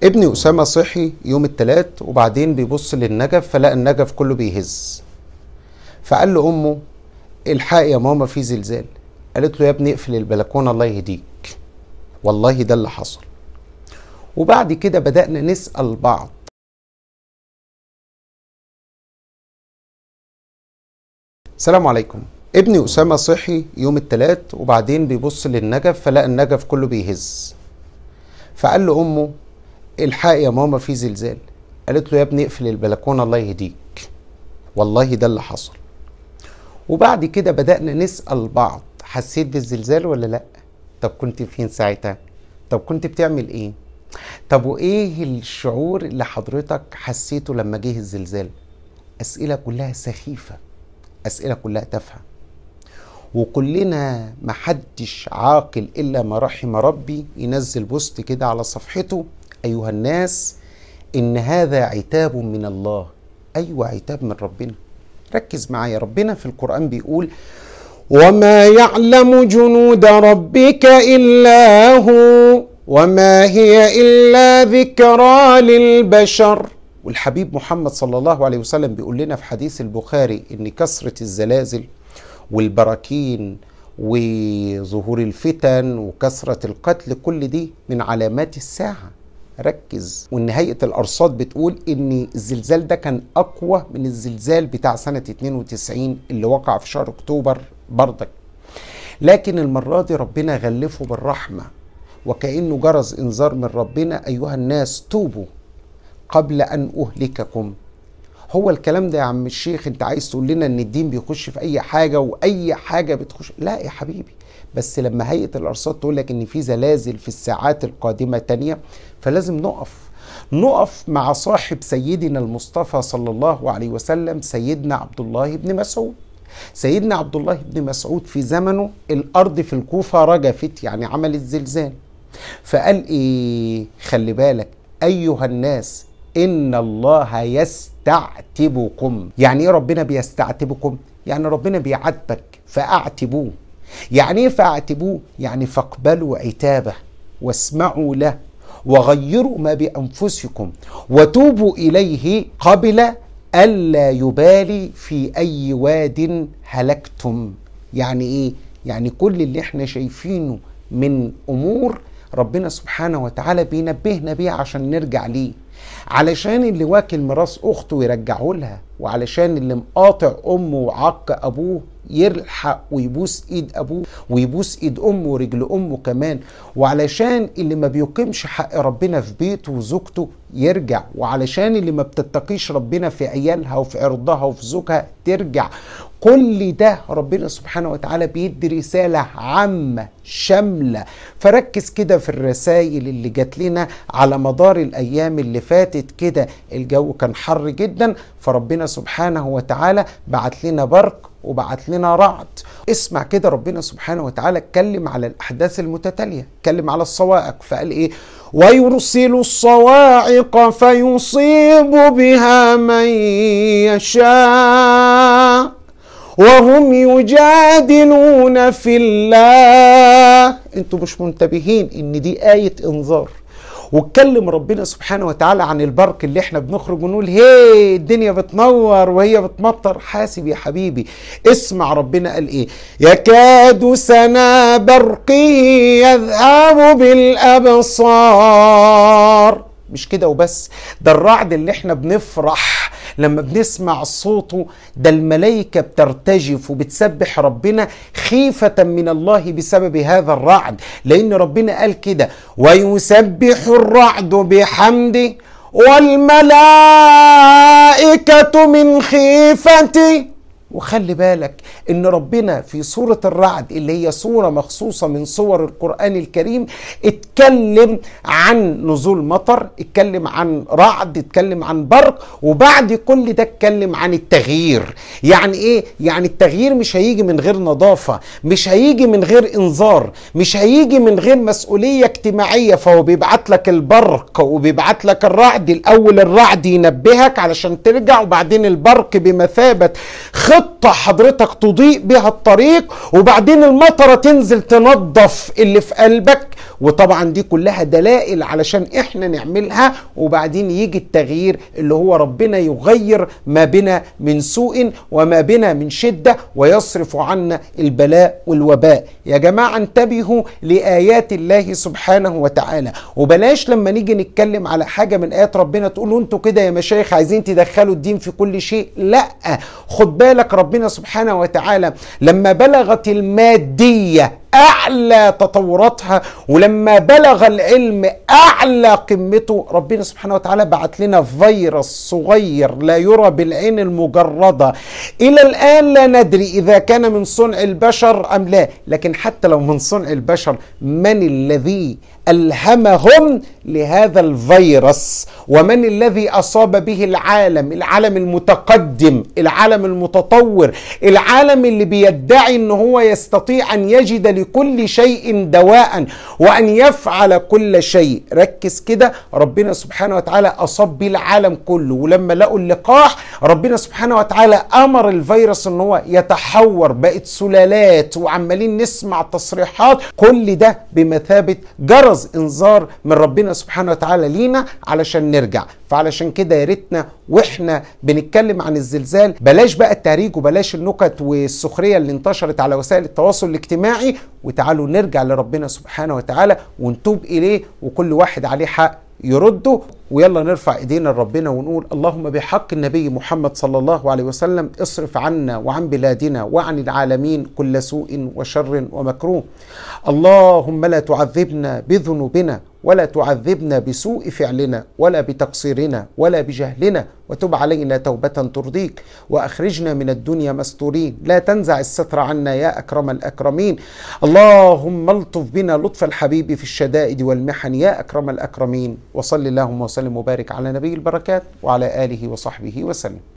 ابني أسامة صحي يوم التلات وبعدين بيبص للنجف فلقى النجف كله بيهز فقال له أمه الحق يا ماما في زلزال قالت له يا ابني اقفل البلكونة الله يهديك والله ده اللي حصل وبعد كده بدأنا نسأل بعض السلام عليكم ابني أسامة صحي يوم التلات وبعدين بيبص للنجف فلقى النجف كله بيهز فقال له أمه الحق يا ماما في زلزال قالت له يا ابني اقفل البلكونة الله يهديك والله ده اللي حصل وبعد كده بدأنا نسأل بعض حسيت بالزلزال ولا لأ طب كنت فين ساعتها طب كنت بتعمل ايه طب وايه الشعور اللي حضرتك حسيته لما جه الزلزال اسئله كلها سخيفه اسئله كلها تافهه وكلنا محدش عاقل الا ما رحم ربي ينزل بوست كده على صفحته ايها الناس ان هذا عتاب من الله ايوه عتاب من ربنا ركز معايا ربنا في القران بيقول وما يعلم جنود ربك الا هو وما هي الا ذكرى للبشر والحبيب محمد صلى الله عليه وسلم بيقول لنا في حديث البخاري ان كثره الزلازل والبراكين وظهور الفتن وكثره القتل كل دي من علامات الساعه ركز وان هيئه الارصاد بتقول ان الزلزال ده كان اقوى من الزلزال بتاع سنه 92 اللي وقع في شهر اكتوبر بردك لكن المره دي ربنا غلفه بالرحمه وكانه جرس انذار من ربنا ايها الناس توبوا قبل ان اهلككم هو الكلام ده يا عم الشيخ انت عايز تقول لنا ان الدين بيخش في اي حاجه واي حاجه بتخش لا يا حبيبي بس لما هيئه الارصاد تقول لك ان في زلازل في الساعات القادمه تانية فلازم نقف نقف مع صاحب سيدنا المصطفى صلى الله عليه وسلم سيدنا عبد الله بن مسعود سيدنا عبد الله بن مسعود في زمنه الارض في الكوفه رجفت يعني عملت زلزال فقال ايه خلي بالك ايها الناس ان الله يستعتبكم يعني ايه ربنا بيستعتبكم يعني ربنا بيعاتبك فاعتبوه يعني ايه فاعتبوه يعني فاقبلوا عتابه واسمعوا له وغيروا ما بانفسكم وتوبوا اليه قبل الا يبالي في اي واد هلكتم يعني ايه يعني كل اللي احنا شايفينه من امور ربنا سبحانه وتعالى بينبهنا بيه عشان نرجع ليه علشان اللي واكل ميراث اخته يرجعه لها وعلشان اللي مقاطع امه وعق ابوه يلحق ويبوس ايد ابوه ويبوس ايد امه ورجل امه كمان وعلشان اللي ما بيقيمش حق ربنا في بيته وزوجته يرجع وعلشان اللي ما بتتقيش ربنا في عيالها وفي عرضها وفي زوجها ترجع كل ده ربنا سبحانه وتعالى بيدي رسالة عامة شاملة فركز كده في الرسائل اللي جات لنا على مدار الأيام اللي فاتت كده الجو كان حر جدا فربنا سبحانه وتعالى بعت لنا برق وبعت لنا رعد اسمع كده ربنا سبحانه وتعالى اتكلم على الأحداث المتتالية اتكلم على الصواعق فقال إيه ويرسل الصواعق فيصيب بها من يشاء وهم يجادلون في الله انتوا مش منتبهين ان دي آية انذار واتكلم ربنا سبحانه وتعالى عن البرق اللي احنا بنخرج ونقول هي الدنيا بتنور وهي بتمطر حاسب يا حبيبي اسمع ربنا قال ايه يكاد سنا برقه يذهب بالابصار مش كده وبس ده الرعد اللي احنا بنفرح لما بنسمع صوته ده الملائكة بترتجف وبتسبح ربنا خيفة من الله بسبب هذا الرعد لأن ربنا قال كده ويسبح الرعد بحمده والملائكة من خيفته وخلي بالك ان ربنا في سورة الرعد اللي هي سورة مخصوصة من صور القرآن الكريم اتكلم عن نزول مطر اتكلم عن رعد اتكلم عن برق وبعد كل ده اتكلم عن التغيير يعني ايه يعني التغيير مش هيجي من غير نظافة مش هيجي من غير انذار مش هيجي من غير مسؤولية اجتماعية فهو بيبعت لك البرق وبيبعت لك الرعد الاول الرعد ينبهك علشان ترجع وبعدين البرق بمثابة خط خطة حضرتك تضيء بها الطريق وبعدين المطرة تنزل تنظف اللي في قلبك وطبعا دي كلها دلائل علشان احنا نعملها وبعدين يجي التغيير اللي هو ربنا يغير ما بنا من سوء وما بنا من شدة ويصرف عنا البلاء والوباء يا جماعة انتبهوا لآيات الله سبحانه وتعالى وبلاش لما نيجي نتكلم على حاجة من آيات ربنا تقولوا انتوا كده يا مشايخ عايزين تدخلوا الدين في كل شيء لا خد بالك ربنا سبحانه وتعالى لما بلغت المادية اعلى تطوراتها ولما بلغ العلم اعلى قمته ربنا سبحانه وتعالى بعت لنا فيروس صغير لا يرى بالعين المجرده الى الان لا ندري اذا كان من صنع البشر ام لا لكن حتى لو من صنع البشر من الذي الهمهم لهذا الفيروس ومن الذي اصاب به العالم العالم المتقدم العالم المتطور العالم اللي بيدعي ان هو يستطيع ان يجد لكل شيء دواء وان يفعل كل شيء ركز كده ربنا سبحانه وتعالى اصاب به العالم كله ولما لقوا اللقاح ربنا سبحانه وتعالى امر الفيروس ان هو يتحور بقت سلالات وعمالين نسمع تصريحات كل ده بمثابه جرس انذار من ربنا سبحانه وتعالى لينا علشان نرجع فعلشان كده يا ريتنا واحنا بنتكلم عن الزلزال بلاش بقى التهريج وبلاش النكت والسخريه اللي انتشرت على وسائل التواصل الاجتماعي وتعالوا نرجع لربنا سبحانه وتعالى ونتوب اليه وكل واحد عليه حق يرده ويلا نرفع ايدينا لربنا ونقول اللهم بحق النبي محمد صلى الله عليه وسلم اصرف عنا وعن بلادنا وعن العالمين كل سوء وشر ومكروه اللهم لا تعذبنا بذنوبنا ولا تعذبنا بسوء فعلنا ولا بتقصيرنا ولا بجهلنا وتب علينا توبة ترضيك وأخرجنا من الدنيا مستورين لا تنزع الستر عنا يا أكرم الأكرمين اللهم الطف بنا لطف الحبيب في الشدائد والمحن يا أكرم الأكرمين وصل اللهم وسلم وبارك على نبي البركات وعلى آله وصحبه وسلم